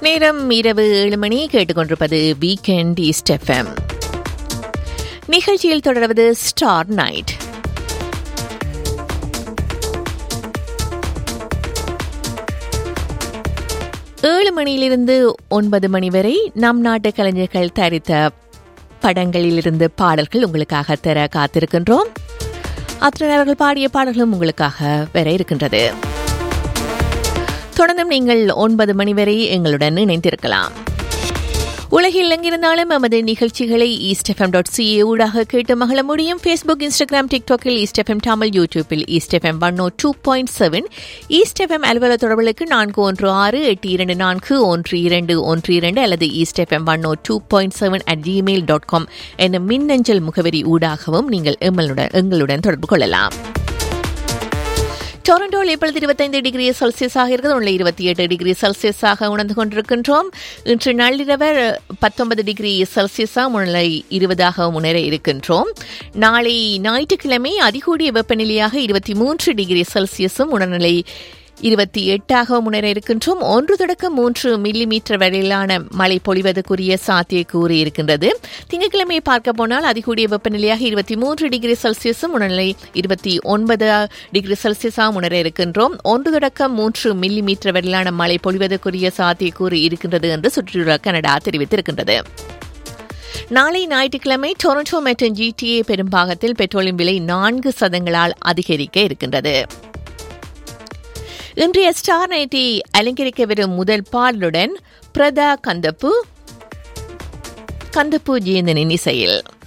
நேரம் இரவு ஏழு மணி கேட்டுக்கொண்டிருப்பது வீக்கெண்ட் ஈஸ்ட் எஃப்எம் நிகழ்ச்சியில் தொடர்வது ஸ்டார் நைட் ஏழு மணியிலிருந்து ஒன்பது மணி வரை நம் நாட்டு கலைஞர்கள் தயாரித்த படங்களிலிருந்து பாடல்கள் உங்களுக்காக தர காத்திருக்கின்றோம் அத்தனை அவர்கள் பாடிய பாடல்களும் உங்களுக்காக வர இருக்கின்றது தொடர்ந்தும் நீங்கள் ஒன்பது மணி வரை எங்களுடன் இணைந்திருக்கலாம் உலகில் எங்கிருந்தாலும் எமது நிகழ்ச்சிகளை ஈஸ்ட் எஃப்எம் டாட் சிஏ ஊடாக கேட்டு மகள முடியும் ஃபேஸ்புக் இன்ஸ்டாகிராம் டிக்டாக்கில் ஈஸ்ட் எஃப்எம் தமிழ் யூடியூப்பில் East FM one O two point seven East FM அலுவலக தொடர்புகளுக்கு நான்கு ஒன்று ஆறு எட்டு இரண்டு நான்கு ஒன்று இரண்டு ஒன்று இரண்டு அல்லது East FM one O two point seven at Gmail dot com என்ற மின்னஞ்சல் முகவரி ஊடாகவும் நீங்கள் எங்களுடன் எங்களுடன் தொடர்பு கொள்ளலாம் டொரண்டோவில் இப்பொழுது இருபத்தைந்து டிகிரி செல்சியஸாக இருக்கிறது உள்ள இருபத்தி எட்டு டிகிரி செல்சியஸாக உணர்ந்து கொண்டிருக்கின்றோம் இன்று நள்ளிரவர் பத்தொன்பது டிகிரி செல்சியஸாக முன்னிலை இருபதாக முன்னேற இருக்கின்றோம் நாளை ஞாயிற்றுக்கிழமை அதிகூடிய வெப்பநிலையாக இருபத்தி மூன்று டிகிரி செல்சியஸும் உணர்நிலை இருபத்தி எட்டாக முன்னேற இருக்கின்றோம் ஒன்று தொடக்கம் மூன்று மில்லி மீட்டர் வரையிலான மழை பொழிவதற்குரிய சாத்தியக்கூறு இருக்கின்றது திங்கட்கிழமை பார்க்க போனால் அதிகூடிய வெப்பநிலையாக இருபத்தி மூன்று டிகிரி செல்சியஸும் உணர்நிலை இருபத்தி ஒன்பது டிகிரி செல்சியஸாக முன்னேற இருக்கின்றோம் ஒன்று தொடக்கம் மூன்று மில்லி மீட்டர் வரையிலான மழை பொழிவதற்குரிய சாத்தியக்கூறு இருக்கின்றது என்று சுற்றுலா கனடா தெரிவித்திருக்கின்றது நாளை ஞாயிற்றுக்கிழமை டொரண்டோ மற்றும் ஜிடிஏ பெரும்பாகத்தில் பெட்ரோலின் விலை நான்கு சதங்களால் அதிகரிக்க இருக்கின்றது இன்றைய ஸ்டார் நைட்டை அலங்கரிக்க வரும் முதல் பாடலுடன் பிரதா கந்தப்பு கந்தப்பு ஜெயந்தனின் இசையில்